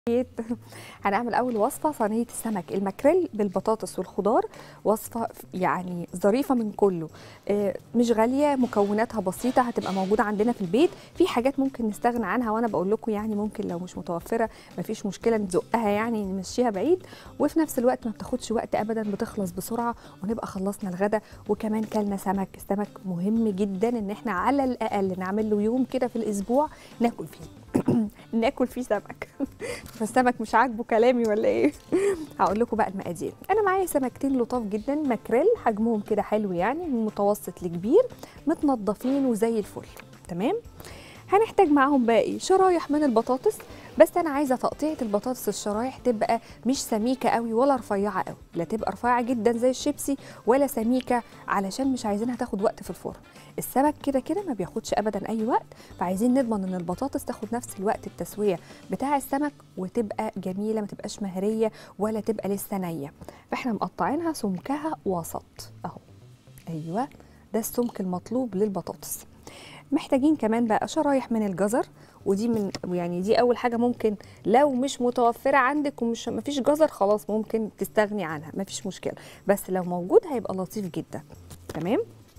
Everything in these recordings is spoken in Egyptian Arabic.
هنعمل اول وصفه صينيه السمك الماكريل بالبطاطس والخضار وصفه يعني ظريفه من كله آه، مش غاليه مكوناتها بسيطه هتبقى موجوده عندنا في البيت في حاجات ممكن نستغنى عنها وانا بقول لكم يعني ممكن لو مش متوفره مفيش مشكله نزقها يعني نمشيها بعيد وفي نفس الوقت ما بتاخدش وقت ابدا بتخلص بسرعه ونبقى خلصنا الغدا وكمان كلنا سمك السمك مهم جدا ان احنا على الاقل نعمل له يوم كده في الاسبوع ناكل فيه ناكل فيه سمك فالسمك مش عاجبه كلامي ولا ايه هقول لكم بقى المقادير انا معايا سمكتين لطاف جدا ماكريل حجمهم كده حلو يعني من متوسط لكبير متنضفين وزي الفل تمام هنحتاج معاهم بقى ايه شرايح من البطاطس بس انا عايزه تقطيعه البطاطس الشرايح تبقى مش سميكه قوي ولا رفيعه قوي لا تبقى رفيعه جدا زي الشيبسي ولا سميكه علشان مش عايزينها تاخد وقت في الفرن السمك كده كده ما بياخدش ابدا اي وقت فعايزين نضمن ان البطاطس تاخد نفس الوقت التسويه بتاع السمك وتبقى جميله ما تبقاش مهريه ولا تبقى لسه نيه فاحنا مقطعينها سمكها وسط اهو ايوه ده السمك المطلوب للبطاطس محتاجين كمان بقى شرايح من الجزر ودي من يعني دي اول حاجه ممكن لو مش متوفره عندك ومش مفيش جزر خلاص ممكن تستغني عنها مفيش مشكله بس لو موجود هيبقى لطيف جدا تمام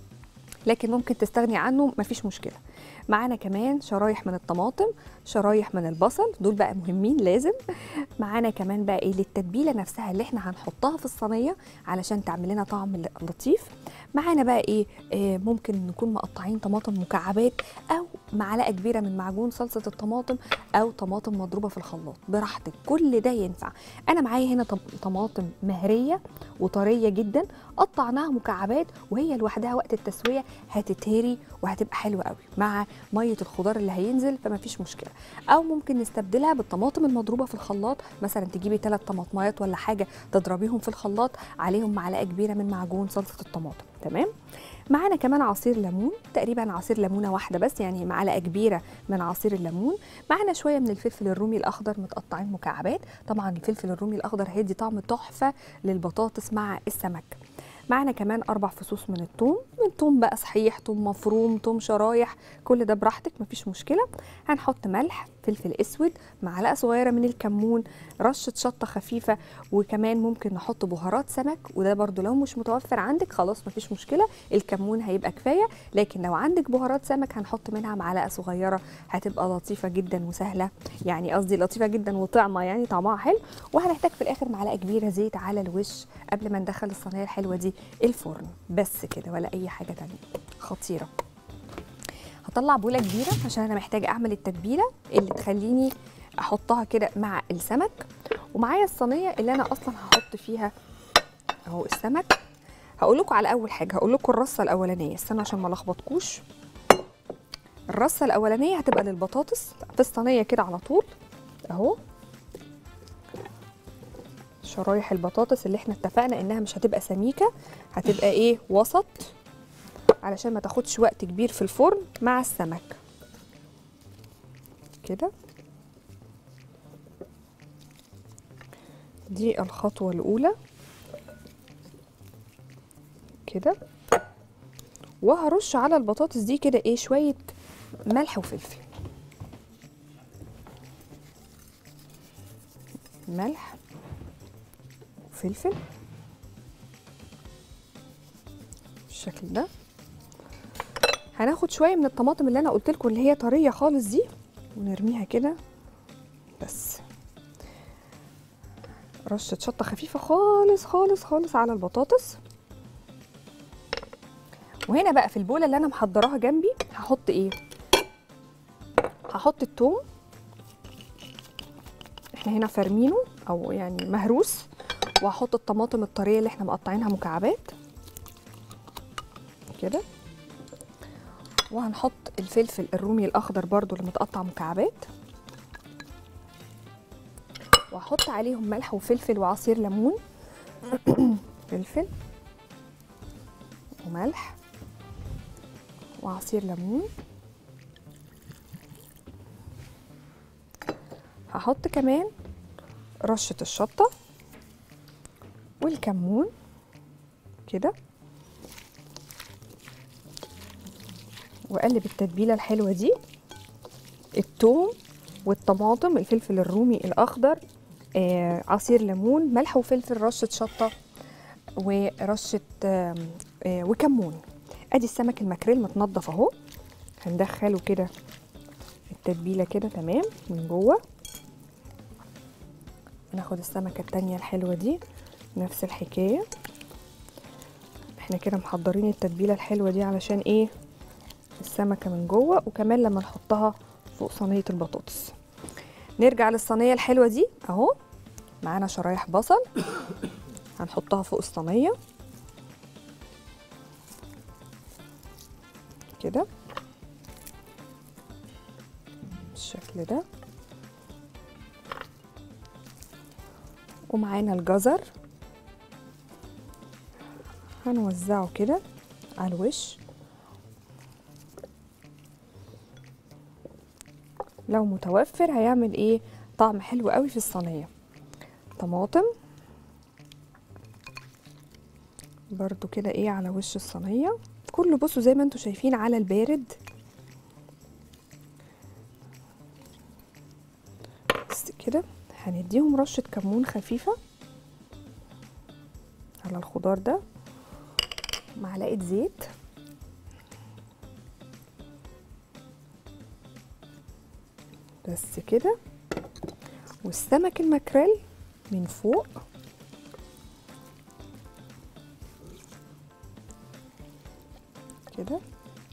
لكن ممكن تستغني عنه مفيش مشكله معانا كمان شرايح من الطماطم شرايح من البصل دول بقى مهمين لازم معانا كمان بقى ايه للتتبيله نفسها اللي احنا هنحطها في الصينيه علشان تعمل لنا طعم لطيف معانا بقى ايه آه ممكن نكون مقطعين طماطم مكعبات او معلقه كبيره من معجون صلصه الطماطم او طماطم مضروبه في الخلاط براحتك كل ده ينفع انا معايا هنا طماطم مهريه وطريه جدا قطعناها مكعبات وهي لوحدها وقت التسويه هتتهري وهتبقى حلوه قوي مع ميه الخضار اللي هينزل فما فيش مشكله او ممكن نستبدلها بالطماطم المضروبه في الخلاط مثلا تجيبي ثلاث طماطميات ولا حاجه تضربيهم في الخلاط عليهم معلقه كبيره من معجون صلصه الطماطم تمام معانا كمان عصير ليمون تقريبا عصير ليمونه واحده بس يعني معلقه كبيره من عصير الليمون معانا شويه من الفلفل الرومي الاخضر متقطعين مكعبات طبعا الفلفل الرومي الاخضر هيدي طعم تحفه للبطاطس مع السمك معانا كمان اربع فصوص من الثوم من توم بقى صحيح توم مفروم توم شرايح كل ده براحتك مفيش مشكله هنحط ملح فلفل اسود معلقه صغيره من الكمون رشه شطه خفيفه وكمان ممكن نحط بهارات سمك وده برده لو مش متوفر عندك خلاص مفيش مشكله الكمون هيبقى كفايه لكن لو عندك بهارات سمك هنحط منها معلقه صغيره هتبقى لطيفه جدا وسهله يعني قصدي لطيفه جدا وطعمه يعني طعمها حلو وهنحتاج في الاخر معلقه كبيره زيت على الوش قبل ما ندخل الصينيه الحلوه دي الفرن بس كده ولا اي حاجه تانية خطيره هطلع بوله كبيره عشان انا محتاجه اعمل التتبيله اللي تخليني احطها كده مع السمك ومعايا الصينيه اللي انا اصلا هحط فيها اهو السمك هقول لكم على اول حاجه هقول لكم الرصه الاولانيه استنى عشان ما لخبطكوش الرصه الاولانيه هتبقى للبطاطس في الصينيه كده على طول اهو شرايح البطاطس اللي احنا اتفقنا انها مش هتبقى سميكه هتبقى ايه وسط علشان ما تاخدش وقت كبير في الفرن مع السمك كده دي الخطوة الأولى كده وهرش على البطاطس دي كده ايه شوية ملح وفلفل ملح وفلفل بالشكل ده هناخد شويه من الطماطم اللي انا قلت لكم اللي هي طريه خالص دي ونرميها كده بس رشه شطه خفيفه خالص خالص خالص على البطاطس وهنا بقى في البوله اللي انا محضراها جنبي هحط ايه هحط الثوم احنا هنا فارمينه او يعني مهروس وهحط الطماطم الطريه اللي احنا مقطعينها مكعبات كده وهنحط الفلفل الرومي الاخضر برضو اللي متقطع مكعبات وهحط عليهم ملح وفلفل وعصير ليمون فلفل وملح وعصير ليمون هحط كمان رشة الشطة والكمون كده واقلب التتبيله الحلوه دي الثوم والطماطم الفلفل الرومي الاخضر آه عصير ليمون ملح وفلفل رشه شطه ورشه آه آه وكمون ادي السمك الماكريل متنضف اهو هندخله كده التتبيله كده تمام من جوه ناخد السمكه التانية الحلوه دي نفس الحكايه احنا كده محضرين التتبيله الحلوه دي علشان ايه السمكه من جوه وكمان لما نحطها فوق صينيه البطاطس نرجع للصينيه الحلوه دي اهو معانا شرايح بصل هنحطها فوق الصينيه كده بالشكل ده ومعانا الجزر هنوزعه كده على الوش لو متوفر هيعمل ايه طعم حلو قوي في الصينيه طماطم برضو كده ايه على وش الصينيه كله بصوا زي ما انتم شايفين على البارد بس كده هنديهم رشه كمون خفيفه على الخضار ده معلقه زيت بس كده والسمك الماكريل من فوق كده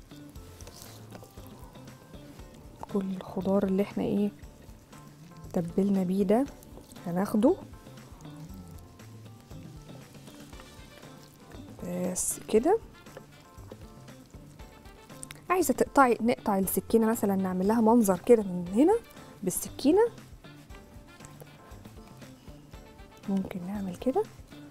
كل الخضار اللي احنا ايه تبلنا بيه ده هناخده بس كده عايزه تقطعي نقطع السكينه مثلا نعمل لها منظر كده من هنا بالسكينه ممكن نعمل كده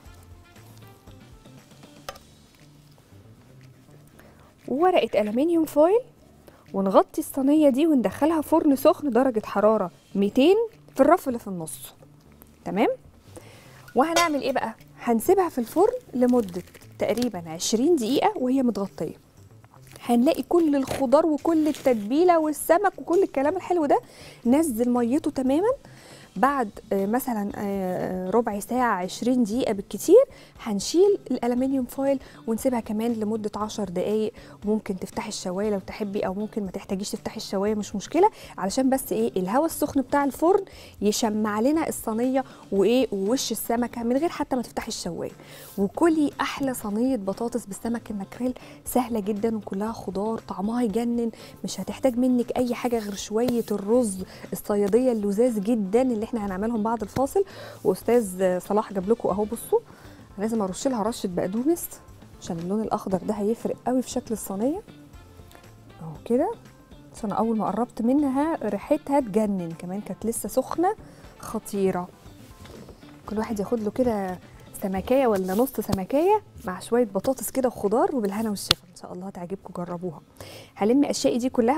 وورقه الومنيوم فويل ونغطي الصينيه دي وندخلها فرن سخن درجه حراره 200 في الرف اللي في النص تمام وهنعمل ايه بقى هنسيبها في الفرن لمده تقريبا 20 دقيقه وهي متغطيه هنلاقي كل الخضار وكل التتبيله والسمك وكل الكلام الحلو ده نزل ميته تماما بعد مثلا ربع ساعة 20 دقيقة بالكتير هنشيل الألمنيوم فويل ونسيبها كمان لمدة 10 دقايق وممكن تفتحي الشواية لو تحبي أو ممكن ما تحتاجيش تفتحي الشواية مش مشكلة علشان بس إيه الهواء السخن بتاع الفرن يشمع لنا الصينية وإيه ووش السمكة من غير حتى ما تفتحي الشواية وكلي أحلى صينية بطاطس بالسمك الماكريل سهلة جدا وكلها خضار طعمها يجنن مش هتحتاج منك أي حاجة غير شوية الرز الصيادية اللذاذ جدا اللي احنا هنعملهم بعد الفاصل واستاذ صلاح جاب لكم اهو بصوا لازم ارش لها رشه بقدونس عشان اللون الاخضر ده هيفرق قوي في شكل الصينيه اهو كده بس انا اول ما قربت منها ريحتها تجنن كمان كانت لسه سخنه خطيره كل واحد ياخد له كده سمكايه ولا نص سمكايه مع شويه بطاطس كده وخضار وبالهنا والشفا ان شاء الله تعجبكم جربوها هلم اشيائي دي كلها